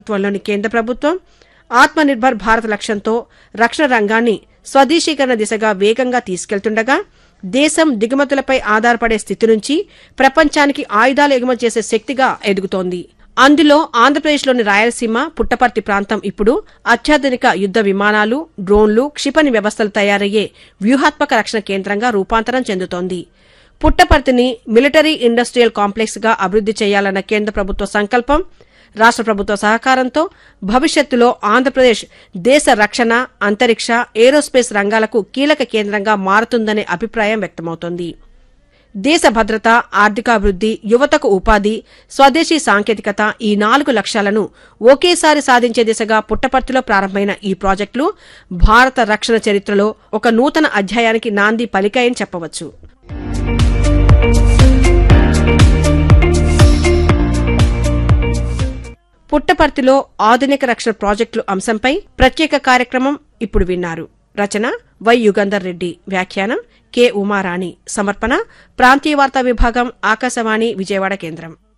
నేతృత్వంలోని కేంద్ర ప్రభుత్వం ఆత్మనిర్భర్ భారత్ లక్ష్యంతో రక్షణ రంగాన్ని స్వదేశీకరణ దిశగా వేగంగా తీసుకెళ్తుండగా దేశం దిగుమతులపై ఆధారపడే స్థితి నుంచి ప్రపంచానికి ఆయుధాలు ఎగుమతి చేసే శక్తిగా ఎదుగుతోంది అందులో ఆంధ్రప్రదేశ్లోని రాయలసీమ పుట్టపర్తి ప్రాంతం ఇప్పుడు అత్యాధునిక యుద్ద విమానాలు డ్రోన్లు క్షిపణి వ్యవస్థలు తయారయ్యే వ్యూహాత్మక రక్షణ కేంద్రంగా రూపాంతరం చెందుతోంది పుట్టపర్తిని మిలిటరీ ఇండస్ట్రియల్ కాంప్లెక్స్ గా అభివృద్ది చేయాలన్న కేంద్ర ప్రభుత్వ సంకల్పం రాష్ట్ర ప్రభుత్వ సహకారంతో భవిష్యత్తులో ఆంధ్రప్రదేశ్ దేశ రక్షణ అంతరిక్ష ఏరోస్పేస్ రంగాలకు కీలక కేంద్రంగా మారుతుందనే అభిప్రాయం వ్యక్తమవుతోంది దేశ భద్రత ఆర్థికాభివృద్ది యువతకు ఉపాధి స్వదేశీ సాంకేతికత ఈ నాలుగు లక్ష్యాలను ఒకేసారి సాధించే దిశగా పుట్టపర్తిలో ప్రారంభమైన ఈ ప్రాజెక్టులు భారత రక్షణ చరిత్రలో ఒక నూతన అధ్యాయానికి నాంది పలికాయని చెప్పవచ్చు పుట్టపర్తిలో ఆధునిక రక్షణ ప్రాజెక్టులు అంశంపై ప్రత్యేక కార్యక్రమం ఇప్పుడు విన్నారు రచన వై యుగంధర్ రెడ్డి వ్యాఖ్యానం కె ఉమారాణి సమర్పణ ప్రాంతీయ వార్తా విభాగం ఆకాశవాణి విజయవాడ కేంద్రం